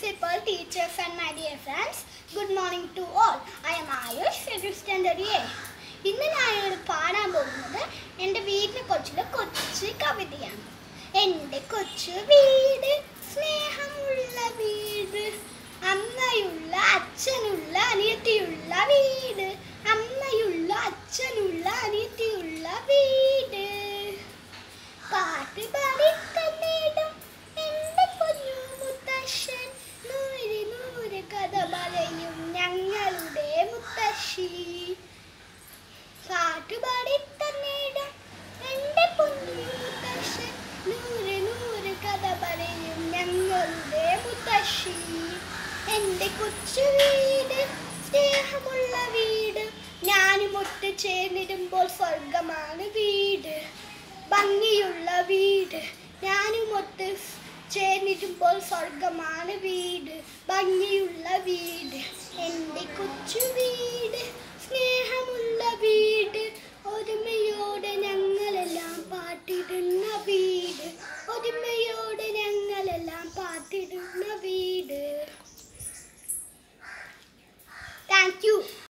principal, teachers, and my dear friends. Good morning to all. I am Ayush, fifth standard A. ഇന്ന് ഞാനിവിടെ പാടാൻ പോകുന്നത് എൻ്റെ വീടിനെ കുറിച്ചുള്ള കൊച്ചു കവിതയാണ് എൻ്റെ കൊച്ചു വീട് സ്നേഹമുള്ള വീട് അമ്മയുള്ള അച്ഛനുള്ള അനിയത്തിയുള്ള വീട് അമ്മയുള്ള അച്ഛനുള്ള അനിയത്തിയുള്ള വീട് പാട്ട് പാടി തന്നിടും എൻ്റെ കുഞ്ഞു മുത്തശ്ശൻ നൂറ് നൂറ് കഥ പറയും ഞങ്ങളുടെ മുത്തശ്ശി പാട്ട് പാടി തന്നിടും എൻ്റെ കുഞ്ഞു മുത്തശ്ശൻ നൂറ് നൂറ് കഥ പറയും ഞങ്ങളുടെ മുത്തശ്ശി എൻ്റെ കൊച്ചു വീട് സ്നേഹമുള്ള വീട് ഞാനും ഒത്ത് ചേർന്നിടുമ്പോൾ സ്വർഗമാണ് വീട് ഭംഗിയുള്ള വീട് ഞാനും ഒത്ത് ചേർന്നിടുമ്പോൾ സ്വർഗമാണ് വീട് ഭംഗിയുള്ള വീട് എൻ്റെ കൊച്ചു വീട് സ്നേഹമുള്ള വീട് ഒരുമയോടെ ഞങ്ങളെല്ലാം പാട്ടിടുന്ന വീട് ഒരുമയോടെ ഞങ്ങളെല്ലാം പാട്ടിടുന്ന